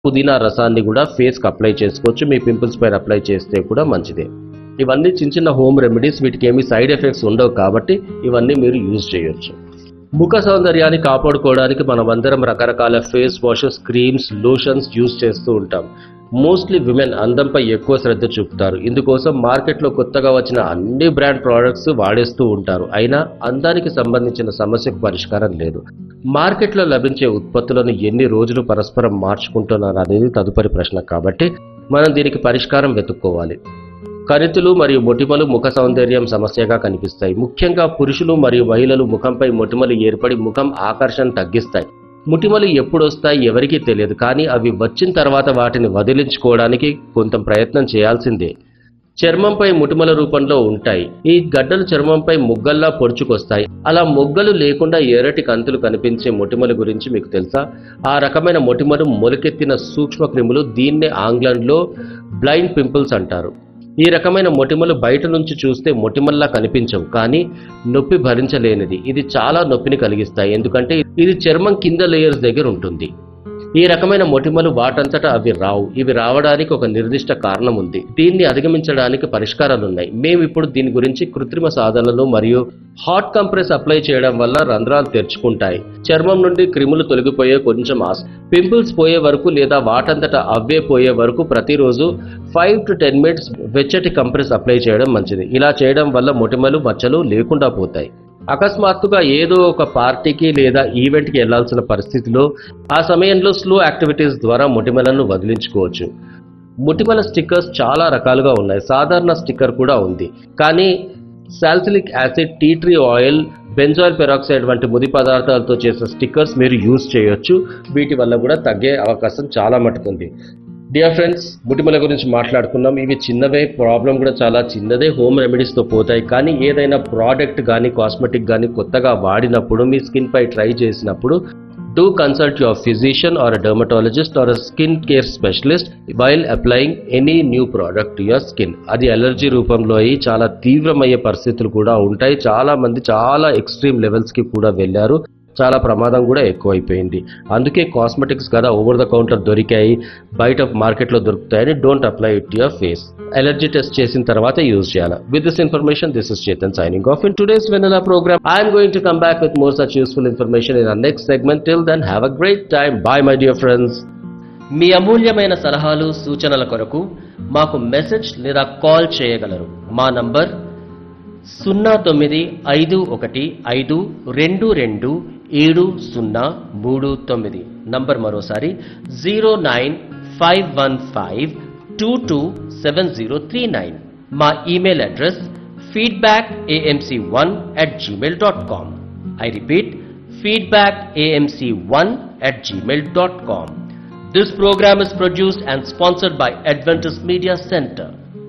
పుదీనా రసాన్ని కూడా ఫేస్కి అప్లై చేసుకోవచ్చు మీ పింపుల్స్ పైన అప్లై చేస్తే కూడా మంచిదే ఇవన్నీ చిన్న చిన్న హోమ్ రెమెడీస్ వీటికి ఏమీ సైడ్ ఎఫెక్ట్స్ ఉండవు కాబట్టి ఇవన్నీ మీరు యూజ్ చేయొచ్చు ముఖ సౌందర్యాన్ని కాపాడుకోవడానికి మనం అందరం రకరకాల face washes creams lotions use చేస్తూ ఉంటాం మోస్ట్లీ విమెన్ అందంపై ఎక్కువ శ్రద్ధ చూపుతారు ఇందుకోసం మార్కెట్లో కొత్తగా వచ్చిన అన్ని బ్రాండ్ ప్రోడక్ట్స్ వాడేస్తూ ఉంటారు అయినా అందానికి సంబంధించిన సమస్యకు పరిష్కారం లేదు మార్కెట్లో లభించే ఉత్పత్తులను ఎన్ని రోజులు పరస్పరం మార్చుకుంటున్నారు అనేది తదుపరి ప్రశ్న కాబట్టి మనం దీనికి పరిష్కారం వెతుక్కోవాలి కణితులు మరియు మొటిమలు ముఖ సౌందర్యం సమస్యగా కనిపిస్తాయి ముఖ్యంగా పురుషులు మరియు మహిళలు ముఖంపై మొటిమలు ఏర్పడి ముఖం ఆకర్షణ తగ్గిస్తాయి ముటిమలు ఎప్పుడు వస్తాయి ఎవరికీ తెలియదు కానీ అవి వచ్చిన తర్వాత వాటిని వదిలించుకోవడానికి కొంత ప్రయత్నం చేయాల్సిందే చర్మంపై ముటిమల రూపంలో ఉంటాయి ఈ గడ్డలు చర్మంపై మొగ్గల్లా పొడుచుకొస్తాయి అలా మొగ్గలు లేకుండా ఎర్రటి కంతులు కనిపించే మొటిమల గురించి మీకు తెలుసా ఆ రకమైన మొటిమలు మొలకెత్తిన సూక్ష్మ క్రిములు దీన్నే ఆంగ్లంలో బ్లైండ్ పింపుల్స్ అంటారు ఈ రకమైన మొటిమలు బయట నుంచి చూస్తే మొటిమల్లా కనిపించవు కానీ నొప్పి భరించలేనిది ఇది చాలా నొప్పిని కలిగిస్తాయి ఎందుకంటే ఇది చర్మం కింద లేయర్స్ దగ్గర ఉంటుంది ఈ రకమైన మొటిమలు వాటంతటా అవి రావు ఇవి రావడానికి ఒక నిర్దిష్ట కారణం ఉంది దీన్ని అధిగమించడానికి పరిష్కారాలు ఉన్నాయి మేము ఇప్పుడు దీని గురించి కృత్రిమ సాధనలు మరియు హాట్ కంప్రెస్ అప్లై చేయడం వల్ల రంధ్రాలు తెరుచుకుంటాయి చర్మం నుండి క్రిములు తొలగిపోయే కొంచెం ఆస్ పింపుల్స్ పోయే వరకు లేదా వాటంతటా అవే పోయే వరకు ప్రతిరోజు ఫైవ్ టు టెన్ మినిట్స్ వెచ్చటి కంప్రెస్ అప్లై చేయడం మంచిది ఇలా చేయడం వల్ల మొటిమలు మచ్చలు లేకుండా పోతాయి అకస్మాత్తుగా ఏదో ఒక పార్టీకి లేదా ఈవెంట్కి వెళ్లాల్సిన పరిస్థితిలో ఆ సమయంలో స్లో యాక్టివిటీస్ ద్వారా మొటిమలను వదిలించుకోవచ్చు ముటిమల స్టిక్కర్స్ చాలా రకాలుగా ఉన్నాయి సాధారణ స్టిక్కర్ కూడా ఉంది కానీ salicylic acid tea tree oil benzoyl peroxide వంటి ముడి పదార్థాలతో చేసిన స్టిక్కర్స్ మీరు యూజ్ చేయొచ్చు వీటి వల్ల కూడా తగ్గే అవకాశం చాలా మటుకుంది డియర్ ఫ్రెండ్స్ ముటిమల గురించి మాట్లాడుకున్నాం ఇవి చిన్నవే ప్రాబ్లం కూడా చాలా చిన్నదే హోమ్ రెమెడీస్తో పోతాయి కానీ ఏదైనా ప్రోడక్ట్ కానీ కాస్మెటిక్ కానీ కొత్తగా వాడినప్పుడు మీ స్కిన్ పై ట్రై చేసినప్పుడు do consult your physician or dermatologist or skin care specialist while applying any new product to your skin అది అలర్జీ రూపంలో అయ్యి చాలా తీవ్రమయ్యే పరిస్థితులు కూడా ఉంటాయి చాలా మంది చాలా ఎక్స్ట్రీమ్ లెవెల్స్కి కూడా వెళ్ళారు చాలా ప్రమాదం కూడా ఎక్కువైపోయింది అందుకే కాస్మెటిక్స్ కదా ఓవర్ ద కౌంటర్ దొరికాయి బయట మార్కెట్లో దొరుకుతాయని don't apply it your face allergy test చేసిన తర్వాత యూజ్ చేయాలి with this information this is Chetan signing off in today's Vennela program I'm going to come back with more such useful information in next segment till then have a great time bye my dear friends మీ అమూల్యమైన సలహాలు సూచనల కొరకు మాకు message లేదా call చేయగలరు మా number సున్నా తొమ్మిది ఐదు ఒకటి ఐదు రెండు రెండు ఏడు సున్నా మూడు తొమ్మిది నంబర్ మరోసారి zero nine five one five two two seven zero three nine మా email address feedback AMC one at Gmail dot com I repeat feedback AMC one at Gmail dot com This program is produced and sponsored by Adventist Media Center.